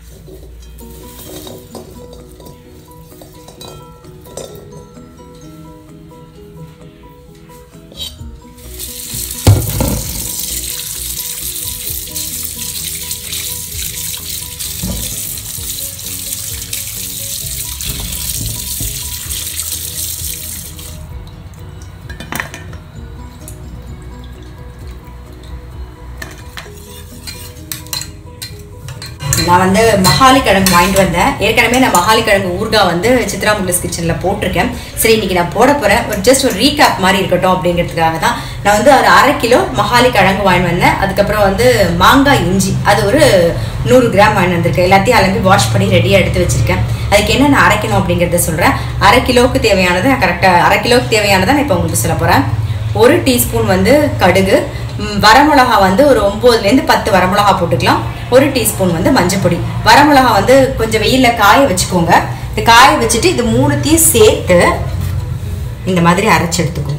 நான் வந்து மகாலி கிழங்கு வாங்கிட்டு வந்தேன் ஏற்கனவே நான் மகாலி கிழங்கு ஊறுகாய் வந்து சித்ரா முல்லஸ் கிச்சனில் போட்டிருக்கேன் சரி இன்னைக்கு நான் போட போகிறேன் ஒரு ஜஸ்ட் ஒரு ரீகேப் மாதிரி இருக்கட்டும் அப்படிங்கிறதுக்காக தான் நான் வந்து ஒரு அரை கிலோ மகாலி கிழங்கு வாங்கிட்டு வந்தேன் அதுக்கப்புறம் வந்து மாங்காய் இஞ்சி அது ஒரு நூறு கிராம் வாங்கிட்டு வந்திருக்கேன் எல்லாத்தையும் அலம்பி வாஷ் பண்ணி ரெடியாக எடுத்து வச்சிருக்கேன் அதுக்கு என்ன நான் அரைக்கணும் அப்படிங்கிறத சொல்கிறேன் அரை கிலோவுக்கு தேவையானதை நான் கரெக்டாக அரை கிலோவுக்கு தேவையானதை நான் இப்போ உங்களுக்கு சொல்ல போகிறேன் ஒரு டீஸ்பூன் வந்து கடுகு ம், வரமிளகா வந்து ஒரு ஒம்போதுலேருந்து பத்து வரமிளகா போட்டுக்கலாம் ஒரு டீஸ்பூன் வந்து மஞ்சப்பொடி வரமிளகா வந்து கொஞ்சம் வெயிலில் காய வச்சுக்கோங்க இது காய வச்சுட்டு இது மூணுத்தையும் சேர்த்து இந்த மாதிரி அரைச்சு எடுத்துக்கோங்க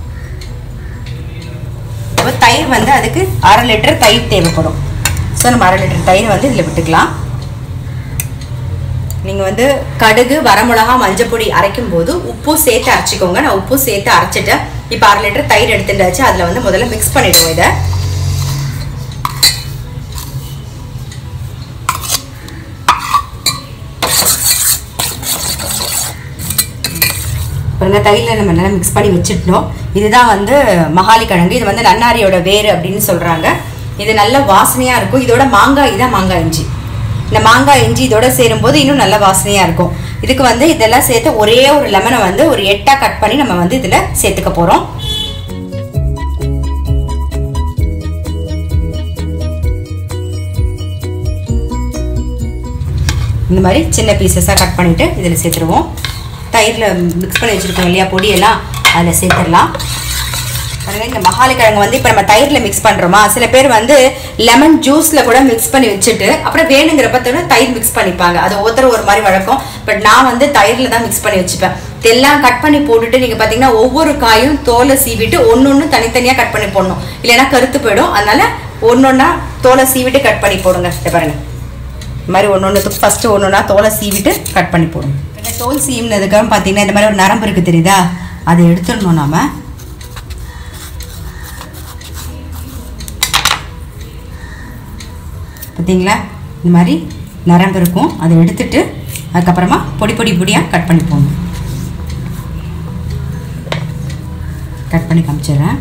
அப்போ தயிர் வந்து அதுக்கு அரை லிட்டர் தயிர் தேவைப்படும் ஸோ நம்ம அரை லிட்டர் தயிர் வந்து இதில் விட்டுக்கலாம் நீங்கள் வந்து கடுகு வரமிளகா மஞ்சப்பொடி அரைக்கும் போது உப்பு சேர்த்து அரைச்சிக்கோங்க நான் உப்பு சேர்த்து அரைச்சிட்டேன் இப்போ அரை லிட்டர் தயிர் எடுத்துட்டாச்சு அதில் வந்து முதல்ல மிக்ஸ் பண்ணிடுவோம் இதை பாருங்க தயிரில் நம்ம நல்லா மிக்ஸ் பண்ணி வச்சுட்டோம் இதுதான் வந்து மகாலி கிழங்கு இது வந்து நன்னாரியோட வேர் அப்படின்னு சொல்கிறாங்க இது நல்ல வாசனையாக இருக்கும் இதோட மாங்காய் தான் மாங்காய் இஞ்சி இந்த மாங்காய் இஞ்சி இதோட சேரும்போது இன்னும் நல்ல வாசனையாக இருக்கும் இதுக்கு வந்து இதெல்லாம் சேர்த்து ஒரே ஒரு லெமனை வந்து ஒரு எட்டாக கட் பண்ணி நம்ம வந்து இதில் சேர்த்துக்க போகிறோம் இந்த மாதிரி சின்ன பீசஸாக கட் பண்ணிவிட்டு இதில் சேர்த்துருவோம் தயிரில் மிக்ஸ் பண்ணி வச்சுருக்கோம் இல்லையா பொடியெல்லாம் அதில் சேர்த்துடலாம் பாருங்க இந்த மகாலி கிழங்கு வந்து இப்போ நம்ம தயிரில் மிக்ஸ் பண்ணுறோமா சில பேர் வந்து லெமன் ஜூஸில் கூட மிக்ஸ் பண்ணி வச்சுட்டு அப்புறம் வேணுங்கிறப்ப தவிர தயிர் மிக்ஸ் பண்ணிப்பாங்க அது ஒவ்வொருத்தர் ஒரு மாதிரி வழக்கம் பட் நான் வந்து தயிரில் தான் மிக்ஸ் பண்ணி வச்சுப்பேன் இதெல்லாம் கட் பண்ணி போட்டுட்டு நீங்கள் பார்த்தீங்கன்னா ஒவ்வொரு காயும் தோலை சீவிட்டு ஒன்று ஒன்று தனித்தனியாக கட் பண்ணி போடணும் இல்லைன்னா கருத்து போயிடும் அதனால ஒன்று தோலை சீவிட்டு கட் பண்ணி போடுங்க இதை பாருங்க இந்த மாதிரி ஒன்று ஒன்றுத்துக்கு ஃபஸ்ட்டு ஒன்று ஒன்றா தோலை சீவிட்டு கட் பண்ணி போடுங்க இந்த தோல் சீவினதுக்கப்புறம் பார்த்தீங்கன்னா இந்த மாதிரி ஒரு நரம்பு இருக்குது தெரியுதா அதை எடுத்துடணும் நாம பார்த்தீங்களா இந்த மாதிரி நரம்பு இருக்கும் அதை எடுத்துட்டு அதுக்கப்புறமா பொடி பொடி பொடியாக கட் பண்ணி போடணும் கட் பண்ணி காமிச்சிடுறேன்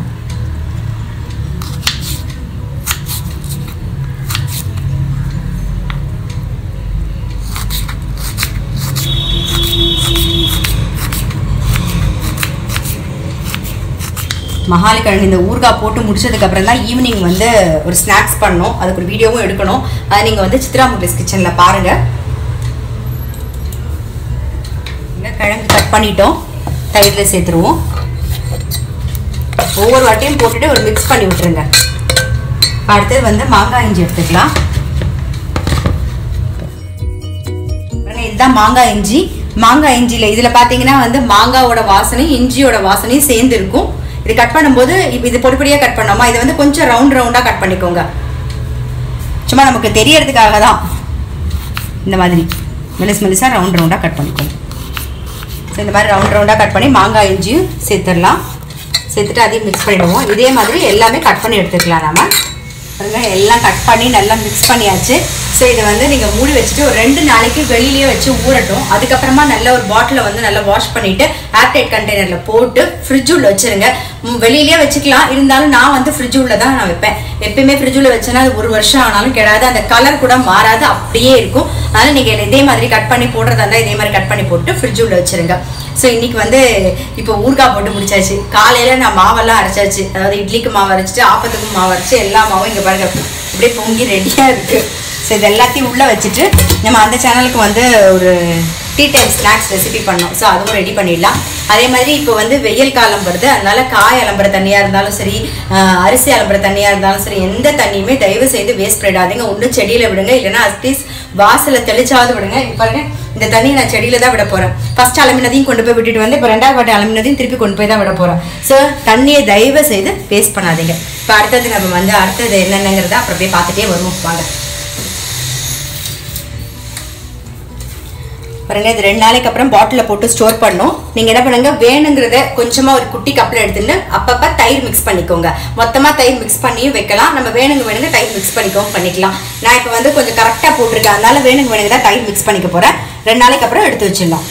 மகாலி கிழங்கு இந்த ஊறுகாய் போட்டு முடிச்சதுக்கு அப்புறம் தான் ஈவினிங் வந்து ஒரு ஸ்நாக்ஸ் பண்ணணும் அதுக்கு ஒரு வீடியோவும் எடுக்கணும் அதை நீங்கள் வந்து சித்ரா முகேஷ் கிச்சனில் பாருங்கள் இந்த கிழங்கு கட் பண்ணிட்டோம் தயிரில் சேர்த்துருவோம் ஒவ்வொரு வாட்டியும் போட்டுட்டு ஒரு மிக்ஸ் பண்ணி விட்டுருங்க அடுத்தது வந்து மாங்காய் இஞ்சி எடுத்துக்கலாம் பாருங்க, இதுதான் மாங்காய் இஞ்சி மாங்காய் இஞ்சியில் இதில் பார்த்தீங்கன்னா வந்து மாங்காவோட வாசனையும் இஞ்சியோட வாசனையும் சேர்ந்து இருக்கும் இது கட் பண்ணும்போது இப்போ இது பொடி பொடியாக கட் பண்ணோமா இதை வந்து கொஞ்சம் ரவுண்ட் ரவுண்டாக கட் பண்ணிக்கோங்க சும்மா நமக்கு தெரியறதுக்காக தான் இந்த மாதிரி மெலிஸ் மெலிசாக ரவுண்ட் ரவுண்டாக கட் பண்ணிக்கோங்க ஸோ இந்த மாதிரி ரவுண்ட் ரவுண்டாக கட் பண்ணி மாங்காய் இஞ்சியும் சேர்த்துடலாம் சேர்த்துட்டு அதையும் மிக்ஸ் பண்ணிடுவோம் இதே மாதிரி எல்லாமே கட் பண்ணி எடுத்துக்கலாம் நம்ம பாருங்க எல்லாம் கட் பண்ணி நல்லா மிக்ஸ் பண்ணியாச்சு ஸோ இதை வந்து நீங்கள் மூடி வச்சுட்டு ஒரு ரெண்டு நாளைக்கு வெளியிலேயே வச்சு ஊறட்டும் அதுக்கப்புறமா நல்ல ஒரு பாட்டிலை வந்து நல்லா வாஷ் பண்ணிவிட்டு ஏர்டைட் கண்டெய்னரில் போட்டு ஃப்ரிட்ஜ் உள்ள வச்சுருங்க ம், வெளியிலேயே வச்சுக்கலாம் இருந்தாலும் நான் வந்து ஃப்ரிட்ஜ் உள்ள தான் நான் வைப்பேன் எப்பயுமே ஃப்ரிட்ஜ் உள்ள வச்சேன்னா அது ஒரு வருஷம் ஆனாலும் கெடாது அந்த கலர் கூட மாறாது அப்படியே இருக்கும் அதனால் நீங்கள் இதே மாதிரி கட் பண்ணி போடுறதா இருந்தால் இதே மாதிரி கட் பண்ணி போட்டு ஃப்ரிட்ஜ் உள்ள வச்சுருங்க ஸோ இன்னைக்கு வந்து இப்போ ஊறுகாய் போட்டு முடிச்சாச்சு காலையில் நான் மாவெல்லாம் அரைச்சாச்சு அதாவது இட்லிக்கு மாவு அரைச்சிட்டு ஆப்பத்துக்கும் மாவு அரைச்சு எல்லா மாவும் இங்கே பாருங்க அப்படியே பொங்கி ரெடியாக இருக்குது ஸோ இது எல்லாத்தையும் உள்ளே வச்சுட்டு நம்ம அந்த சேனலுக்கு வந்து ஒரு டீ டைம் ஸ்நாக்ஸ் ரெசிபி பண்ணோம் ஸோ அதுவும் ரெடி பண்ணிடலாம் அதே மாதிரி இப்போ வந்து வெயில் காலம் வருது அதனால காய் அலம்புற தண்ணியாக இருந்தாலும் சரி ஆஹ் அரிசி அலம்புற தண்ணியாக இருந்தாலும் சரி எந்த தண்ணியுமே தயவு செய்து வேஸ்ட் பண்ணிடாதீங்க ஒன்று செடியில் விடுங்க இல்லைன்னா அட்லீஸ்ட் வாசலில் தெளிச்சாவது விடுங்க இப்போ பாருங்க இந்த தண்ணியை நான் செடியில தான் விட போகிறேன் ஃபர்ஸ்ட் அலமினதையும் கொண்டு போய் விட்டுட்டு வந்து இப்போ ரெண்டாவது வாட்டி அலமினதையும் திருப்பி கொண்டு போய் தான் விட போகிறேன் ஸோ தண்ணியை தயவு செய்து வேஸ்ட் பண்ணாதீங்க இப்போ அடுத்தது நம்ம வந்து அடுத்தது என்னென்னங்கிறத அப்புறம் போய் பார்த்துட்டே வருவோம் வாங்க பாருங்க இது ரெண்டு நாளைக்கு அப்புறம் பாட்டிலில் போட்டு ஸ்டோர் பண்ணும் நீங்கள் என்ன பண்ணுங்க வேணுங்கிறத கொஞ்சமாக ஒரு குட்டி கப்பில் எடுத்துட்டு அப்பப்போ தயிர் மிக்ஸ் பண்ணிக்கோங்க மொத்தமாக தயிர் மிக்ஸ் பண்ணியும் வைக்கலாம் நம்ம வேணுங்க வேணுங்க தயிர் மிக்ஸ் பண்ணிக்கவும் பண்ணிக்கலாம் நான் இப்போ வந்து கொஞ்சம் கரெக்டாக போட்டிருக்கேன் அதனால வேணுங்க வேணுங்க தான் தயிர் மிக்ஸ் பண்ணிக்க போகிறேன் ரெண்டு நாளைக்கு அப்புறம் எடுத்து வச்சிடலாம்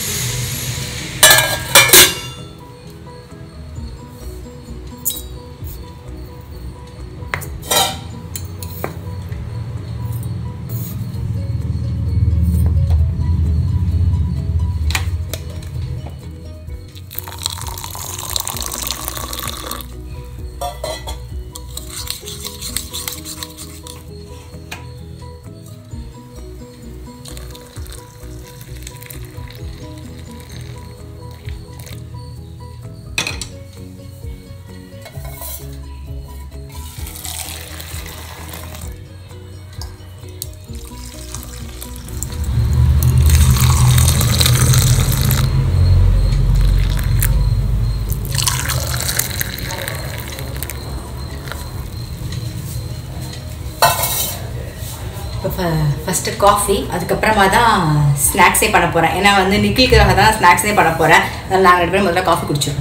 இப்போ ஃபஸ்ட்டு காஃபி அதுக்கப்புறமா தான் ஸ்நாக்ஸே பண்ண போகிறேன் ஏன்னா வந்து நிக்கிலுக்காக தான் ஸ்நாக்ஸே பண்ண போகிறேன் அதனால் நாங்கள் ரெண்டு பேரும் முதல்ல காஃபி குடிச்சிடுறோம்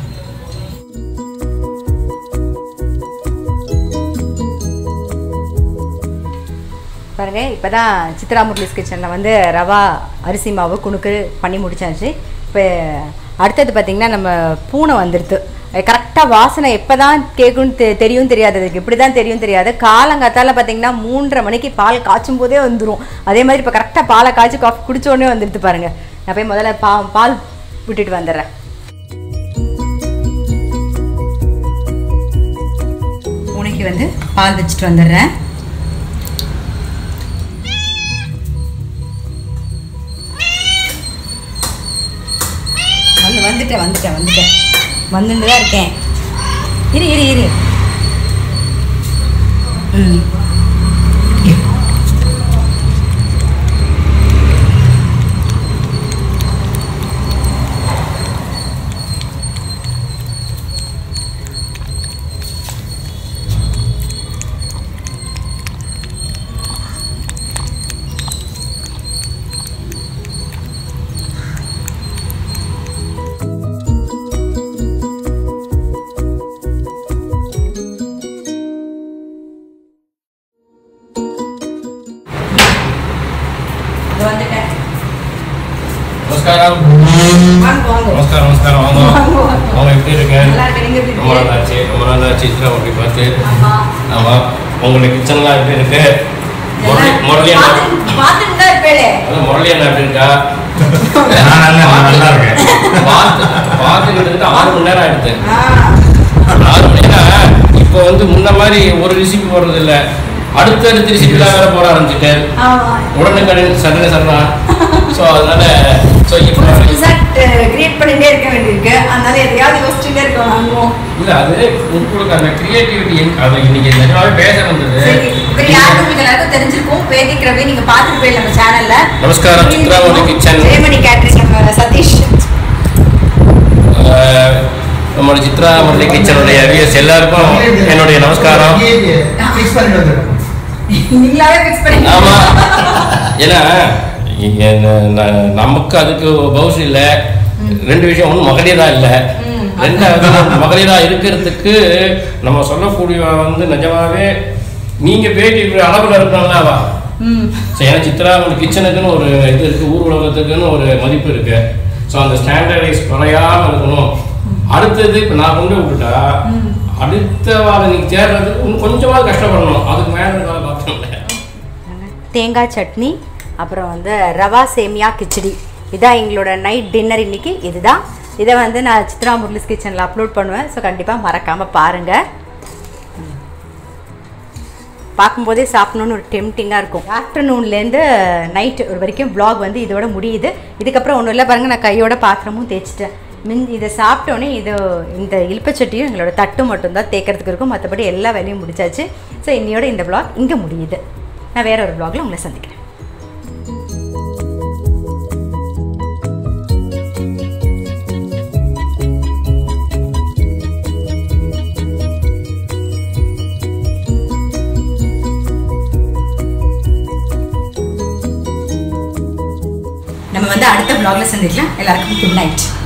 பாருங்க இப்போ தான் சித்ரா முரளிஸ் கிச்சனில் வந்து ரவா அரிசி மாவு குணுக்கு பண்ணி முடிச்சாச்சு இப்போ அடுத்தது பார்த்திங்கன்னா நம்ம பூனை வந்துடுது கரெக்டாக வாசனை எப்போ தான் கேட்கும்னு தெ தெரியும் தெரியாது அதுக்கு இப்படி தான் தெரியும் தெரியாது காலங்காத்தால பார்த்தீங்கன்னா மூன்றரை மணிக்கு பால் காய்ச்சும் போதே வந்துடும் அதே மாதிரி இப்போ கரெக்டாக பாலை காய்ச்சி காஃபி குடிச்ச உடனே வந்துடுது பாருங்க நான் போய் முதல்ல பா பால் விட்டுட்டு வந்துடுறேன் பூனைக்கு வந்து பால் வச்சுட்டு வந்துடுறேன் வந்து வந்துட்டேன் வந்துட்டேன் வந்துட்டேன் வந்துட்டு தான் இருக்கேன் இரு இரு இரு ம் இதோ வந்துட்டேன் நமஸ்காரம் வாங்க வாங்க நமஸ்காரம் நமஸ்காரம் வாங்க வாங்க, வாங்க. அவங்க எப்படி இருக்கேன் நல்லா இருக்கேன் நீங்க எப்படி ரொம்ப இருக்கீங்க? நாள் ஆச்சு ரொம்ப நாள் ஆச்சு சித்ரா அப்படி பார்த்து ஆமா ஆமா உங்களுடைய கிச்சன்லாம் எப்படி இருக்கு முரளி முரளி அண்ணா பார்த்துட்டு- பார்த்துட்டு தான் இருப்பேளே அதான் முரளி அண்ணா எப்படி இருக்கா நான் நல்லா நான் நல்லா இருக்கேன் பார்த்து பார்த்துக்கிட்டு இருந்து ஆறு மணி நேரம் ஆயிடுது ஆ ஆறு மணி நேரம் இப்போ வந்து முன்ன மாதிரி ஒரு ரெசிபி போடுறது இல்ல அடுத்தடுத்த ரெசிபிலாம் வேற போட ஆரம்பிச்சுட்டேன் ஆமா உடனுக்கடன் சடனே சரணா ஸோ அதனால ஸோ இப்போ புதுசா கிரியேட் பண்ணிட்டே இருக்க வேண்டியிருக்கு அதனால எதையாவது யோசிச்சுட்டே இருக்கோம் நாங்களும் இல்ல அது உங்களுக்கு அந்த கிரியேட்டிவிட்டி அது இன்னைக்கு நிஜமாவே பேச வந்தது சரி இவர் யாருக்கும் உங்களுக்கு எல்லாருக்கும் தெரிஞ்சிருக்கும் வேதிக் ரவி நீங்க பார்த்துட்டு போய் நம்ம சேனல்ல நமஸ்காரம், சித்ராவோட kitchen. ஜெயமணி கேட்ரிங் நம்ம சதீஷ் அஹ், நம்மளோட சித்ரா முரளி கிச்சனுடைய வியூஸ் எல்லாருக்கும் என்னுடைய நமஸ்காரம் ஃபிக்ஸ் பண்ணிட்டு வந்துருக்கேன் நீங்களாவே ஃபிக்ஸ் பண்ணி ஆமா ஏன்னா இங்க ந- ந- நமக்கு அதுக்கு பவுஸ் இல்ல ரெண்டு விஷயம் ஒண்ணு மகளிரா இல்ல ம். ரெண்டாவது நம்ம மகளிரா இருக்கிறதுக்கு நம்ம சொல்லக்கூடிய வந்து நிஜமாவே நீங்க பேட்டி அளவுல இருக்கணும்ல அவ ம் ஸோ ஏன்னா சித்ரா ஒரு கிச்சனுக்குன்னு ஒரு இது இருக்கு ஊர் உலகத்துக்குன்னு ஒரு மதிப்பு இருக்கு ஸோ அந்த ஸ்டாண்டர்டைஸ் குறையாம இருக்கணும் அடுத்தது இப்போ நான் கொண்டு விட்டுட்டா அடுத்த வாரம் நீங்க சேர்றதுக்கு இன்னும் கொஞ்சமாவது கஷ்டப்படணும் அதுக்கு மேலே வேலை பார்த்தோம்ல தேங்காய் சட்னி அப்புறம் வந்து ரவா சேமியா கிச்சடி இதான் எங்களோட நைட் டின்னர் இன்னைக்கு இதுதான் இதை வந்து நான் சித்ரா முரளிஸ் கிச்சனில் அப்லோட் பண்ணுவேன் ஸோ கண்டிப்பாக மறக்காமல் பாருங்கள் பார்க்கும்போதே சாப்பிடணும்னு ஒரு டெம்டிங்காக இருக்கும் ஆஃப்டர்நூன்லேருந்து நைட் ஒரு வரைக்கும் vlog வந்து இதோட முடியுது இதுக்கப்புறம் ஒன்றும் இல்லை பாருங்கள் நான் கையோட பாத்திரமும் தேய்ச்சிட்டேன் மின் இதை சாப்பிட்டோன்னே இது இந்த இழுப்பச்சட்டியும் எங்களோட தட்டு மட்டும்தான் தேய்க்கிறதுக்கு இருக்கும் மற்றபடி எல்லா வேலையும் முடிச்சாச்சு ஸோ இன்னையோட இந்த vlog இங்கே முடியுது நான் வேற ஒரு vlogல உங்களை சந்திக்கிறேன் நம்ம வந்து அடுத்த vlogல சந்திக்கலாம் எல்லாருக்கும் குட் நைட்